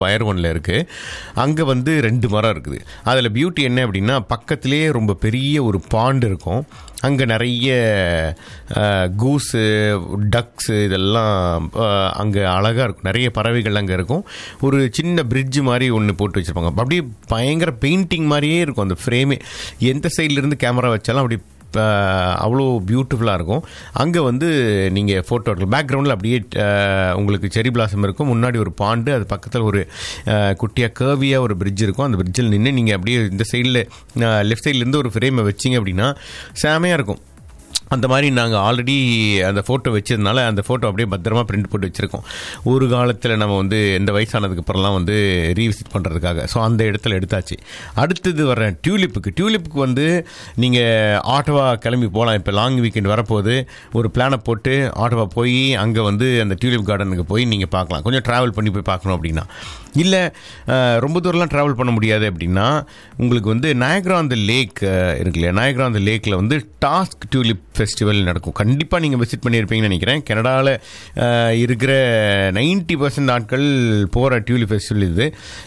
wire ஒன்ல இருக்குது அங்கே வந்து ரெண்டு மரம் இருக்குது அதில் பியூட்டி என்ன அப்படின்னா பக்கத்திலே ரொம்ப பெரிய ஒரு பாண்டு இருக்கும் அங்கே நிறைய கூஸு டக்ஸு இதெல்லாம் அங்கே அழகாக இருக்கும் நிறைய பறவைகள் அங்கே இருக்கும் ஒரு சின்ன பிரிட்ஜ் மாதிரி ஒன்று போட்டு வச்சுருப்பாங்க அப்படியே பயங்கர பெயிண்டிங் மாதிரியே இருக்கும் அந்த ஃப்ரேமே எந்த சைட்லேருந்து கேமரா வச்சாலும் அப்படி அஹ், அவ்வளோ பியூட்டிஃபுல்லாக இருக்கும் அங்கே வந்து நீங்கள் ஃபோட்டோ எடுக்கலாம் பேக்ரவுண்டில் அப்படியே அஹ், உங்களுக்கு செரி பிளாசம் இருக்கும் முன்னாடி ஒரு பாண்டு அது பக்கத்தில் ஒரு அஹ், குட்டியாக கேர்வியாக ஒரு பிரிட்ஜ் இருக்கும் அந்த பிரிட்ஜில் நின்று நீங்கள் அப்படியே இந்த சைடில் லெஃப்ட் சைட்லேருந்து ஒரு ஃப்ரேமை வச்சிங்க அப்படின்னா செமையாக இருக்கும் அந்த மாதிரி நாங்கள் ஆல்ரெடி அந்த ஃபோட்டோ வச்சதுனால அந்த ஃபோட்டோ அப்படியே பத்திரமா பிரிண்ட் போட்டு வச்சுருக்கோம் ஒரு காலத்தில் நம்ம வந்து எந்த வயசானதுக்கு அப்புறம்லாம் வந்து ரீவிசிட் பண்ணுறதுக்காக ஸோ அந்த இடத்துல எடுத்தாச்சு அடுத்தது வர டியூலிப்புக்கு டியூலிப்புக்கு வந்து நீங்கள் ஆட்டோவா கிளம்பி போகலாம் இப்போ லாங் வீக்கெண்ட் வரப்போகுது ஒரு பிளானை போட்டு ஆட்டோவா போய் அங்கே வந்து அந்த டியூலிப் கார்டனுக்கு போய் நீங்கள் பார்க்கலாம் கொஞ்சம் ட்ராவல் பண்ணி போய் பார்க்கணும் அப்படின்னா இல்லை ரொம்ப தூரம்லாம் ட்ராவல் பண்ண முடியாது அப்படின்னா உங்களுக்கு வந்து நயக்ரா அந்த லேக் இருக்கு இல்லையா நயக்ரா அந்த லேக்கில் வந்து டாஸ்க் டியூலிப் ஃபெஸ்டிவல் நடக்கும் கண்டிப்பாக நீங்கள் விசிட் பண்ணியிருப்பீங்கன்னு நினைக்கிறேன் கனடாவில் இருக்கிற நைன்டி பர்சன்ட் ஆட்கள் போகிற டியூலிப் ஃபெஸ்டிவல் இது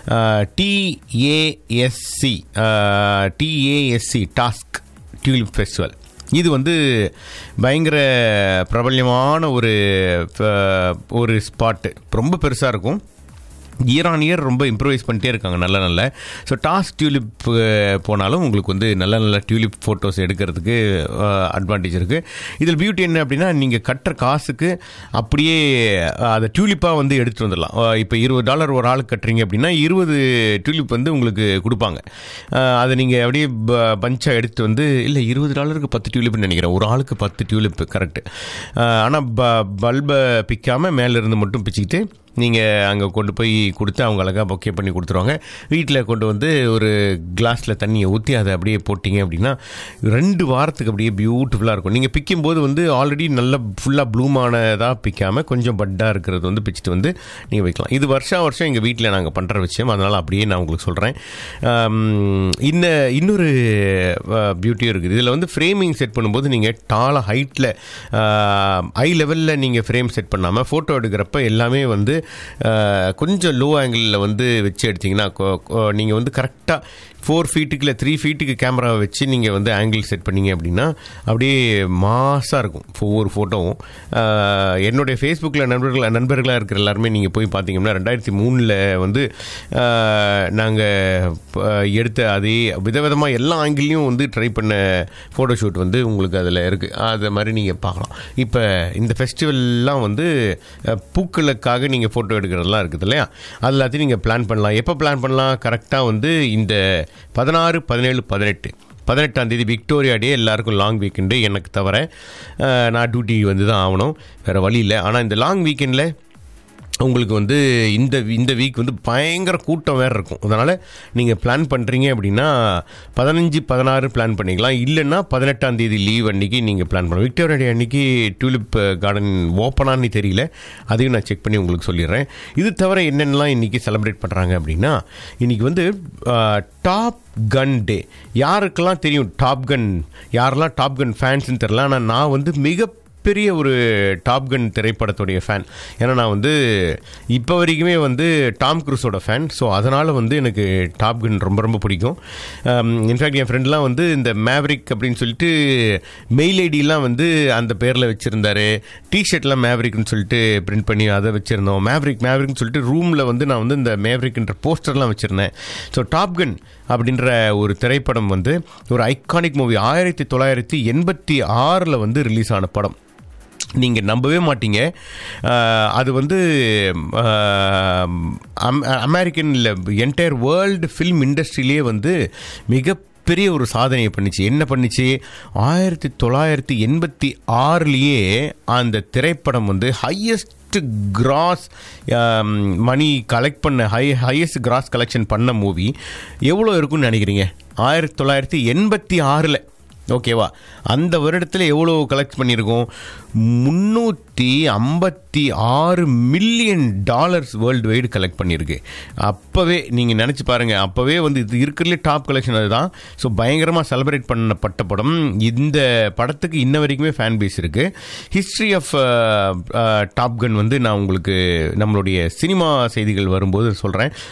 TASC TASC task tulip festival இது வந்து பயங்கர பிரபல்யமான ஒரு அஹ், ஒரு ஸ்பாட்டு ரொம்ப பெருசாக இருக்கும் இயர் ஆன் இயர் ரொம்ப இம்ப்ரூவைஸ் பண்ணிட்டே இருக்காங்க நல்ல நல்ல ஸோ டாஸ் டியூலிப் போனாலும் உங்களுக்கு வந்து நல்ல நல்ல டியூலிப் ஃபோட்டோஸ் எடுக்கிறதுக்கு அட்வான்டேஜ் இருக்குது இதில் பியூட்டி என்ன அப்படின்னா நீங்கள் கட்டுற காசுக்கு அப்படியே அஹ், அதை டியூலிப்பாக வந்து எடுத்துகிட்டு வந்துடலாம் இப்போ இருபது டாலர் ஒரு ஆளுக்கு கட்டுறீங்க அப்படின்னா இருபது டியூலிப் வந்து உங்களுக்கு கொடுப்பாங்க அஹ், அதை நீங்கள் அப்படியே பஞ்சாக எடுத்துட்டு வந்து இல்லை இருபது டாலருக்கு பத்து டியூலிப்னு நினைக்கிறேன் ஒரு ஆளுக்கு பத்து டியூலிப் கரெக்டு ஆனால் ப பல்பை பிக்காமல் மேலேருந்து மட்டும் பிச்சுக்கிட்டு நீங்கள் அங்கே கொண்டு போய் கொடுத்து அவங்க அழகாக பொக்கே பண்ணி கொடுத்துருவாங்க வீட்டில் கொண்டு வந்து ஒரு கிளாஸில் தண்ணியை ஊற்றி அதை அப்படியே போட்டிங்க அப்படின்னா ரெண்டு வாரத்துக்கு அப்படியே பியூட்டிஃபுல்லாக இருக்கும் நீங்கள் பிக்கும்போது வந்து ஆல்ரெடி நல்ல ஃபுல்லாக ப்ளூமானதாக பிக்காமல் கொஞ்சம் பட்டாக இருக்கிறது வந்து பிச்சுட்டு வந்து நீங்கள் வைக்கலாம் இது வருஷம் வருஷம் எங்கள் வீட்டில் நாங்கள் பண்ணுற விஷயம் அதனால் அப்படியே நான் உங்களுக்கு சொல்கிறேன் இன்ன இன்னொரு பியூட்டியும் இருக்குது இதில் வந்து ஃப்ரேமிங் செட் பண்ணும்போது நீங்கள் டால ஹைட்டில் ஹை லெவலில் நீங்கள் ஃப்ரேம் செட் பண்ணாமல் ஃபோட்டோ எடுக்கிறப்ப எல்லாமே வந்து அஹ், கொஞ்சம் லோ ஆங்கிளில் வந்து வச்சு எடுத்தீங்கன்னா நீங்கள் வந்து கரெக்டாக ஃபோர் ஃபீட்டுக்கு இல்லை த்ரீ ஃபீட்டுக்கு கேமராவை வச்சு நீங்கள் வந்து ஆங்கிள் செட் பண்ணீங்க அப்படின்னா அப்படியே மாசாக இருக்கும் ஒவ்வொரு ஃபோட்டோவும் அஹ், என்னுடைய ஃபேஸ்புக்கில் நண்பர்கள் நண்பர்களாக இருக்கிற எல்லாருமே நீங்கள் போய் பார்த்தீங்கன்னா ரெண்டாயிரத்தி மூணில் வந்து நாங்கள் எடுத்த அதே விதவிதமாக எல்லா ஆங்கிள்லையும் வந்து ட்ரை பண்ண ஃபோட்டோஷூட் வந்து உங்களுக்கு அதில் இருக்குது அது மாதிரி நீங்கள் பார்க்கலாம் இப்போ இந்த ஃபெஸ்டிவல்லாம் வந்து அஹ், பூக்களுக்காக நீங்கள் ஃபோட்டோ எடுக்கிறதெல்லாம் இருக்குது இல்லையா அது எல்லாத்தையும் நீங்கள் பிளான் பண்ணலாம் எப்போ பிளான் பண்ணலாம் கரெக்டாக வந்து இந்த பதினாறு பதினேழு பதினெட்டு பதினெட்டாம் தேதி விக்டோரியா டே எல்லாருக்கும் லாங் வீக்கெண்டு எனக்கு தவிர அஹ், நான் டியூட்டி வந்து தான் ஆகணும் வேறு வழி இல்லை ஆனால் இந்த லாங் வீக்கெண்டில் உங்களுக்கு வந்து இந்த இந்த வீக் வந்து பயங்கர கூட்டம் வேறு இருக்கும் அதனால் நீங்கள் பிளான் பண்ணுறீங்க அப்படின்னா பதினஞ்சு பதினாறு பிளான் பண்ணிக்கலாம் இல்லைன்னா பதினெட்டாம் தேதி லீவ் அன்னைக்கு நீங்கள் பிளான் பண்ணலாம் விக்டோரியா டே அன்னைக்கு டியூலிப் கார்டன் ஓப்பனான்னு தெரியல அதையும் நான் செக் பண்ணி உங்களுக்கு சொல்லிடுறேன் இது தவிர என்னென்னலாம் இன்றைக்கி செலிப்ரேட் பண்ணுறாங்க அப்படின்னா இன்றைக்கி வந்து டாப் கன் டே யாருக்கெல்லாம் தெரியும் டாப் கன் யாரெல்லாம் டாப் கன் ஃபேன்ஸ்னு தெரில ஆனால் நான் வந்து மிக பெரிய ஒரு டாப் கன் திரைப்படத்துடைய ஃபேன் ஏன்னா நான் வந்து இப்போ வரைக்குமே வந்து டாம் குரூஸோட ஃபேன் ஸோ அதனால் வந்து எனக்கு டாப் கன் ரொம்ப ரொம்ப பிடிக்கும் இன்ஃபேக்ட் என் ஃப்ரெண்ட்லாம் வந்து இந்த மேவரிக் அப்படின்னு சொல்லிட்டு மெயில் ஐடிலாம் வந்து அந்த பேரில் வச்சுருந்தாரு டிஷர்ட்லாம் மேவரிக்னு சொல்லிட்டு பிரிண்ட் பண்ணி அதை வச்சுருந்தோம் மேவரிக் மேவரிக்னு சொல்லிட்டு ரூமில் வந்து நான் வந்து இந்த மேவரிக்ன்ற போஸ்டர்லாம் வச்சுருந்தேன் ஸோ டாப் கன் அப்படின்ற ஒரு திரைப்படம் வந்து ஒரு ஐகானிக் மூவி ஆயிரத்தி தொள்ளாயிரத்தி எண்பத்தி ஆறில் வந்து ரிலீஸ் ஆன படம் நீங்கள் நம்பவே மாட்டீங்க அஹ், அது வந்து அமெரிக்கன் இல்லை என்டையர் வேர்ல்டு ஃபில்ம் இண்டஸ்ட்ரியிலே வந்து மிக பெரிய ஒரு சாதனையை பண்ணிச்சு என்ன பண்ணிச்சு ஆயிரத்தி தொள்ளாயிரத்தி எண்பத்தி ஆறுலேயே அந்த திரைப்படம் வந்து ஹையஸ்ட் கிராஸ் மணி கலெக்ட் பண்ண ஹை ஹையஸ்ட் கிராஸ் கலெக்ஷன் பண்ண மூவி எவ்வளோ இருக்குன்னு நினைக்கிறீங்க ஆயிரத்தி தொள்ளாயிரத்தி எண்பத்தி ஆறில் ஓகேவா அந்த வருடத்தில் எவ்வளோ கலெக்ட் பண்ணியிருக்கோம் முந்நூற்றி ஐம்பத்தி ஆறு million dollars worldwide collect பண்ணியிருக்கு அப்போவே நீங்கள் நினச்சி பாருங்கள் அப்போவே வந்து இது இருக்கிறதுலே டாப் கலெக்ஷன் அதுதான் ஸோ பயங்கரமாக செலிப்ரேட் பண்ணப்பட்ட படம் இந்த படத்துக்கு இன்ன வரைக்குமே ஃபேன் பேஸ் இருக்குது ஹிஸ்ட்ரி ஆஃப் டாப் கன் வந்து நான் உங்களுக்கு நம்மளுடைய சினிமா செய்திகள் வரும்போது சொல்கிறேன்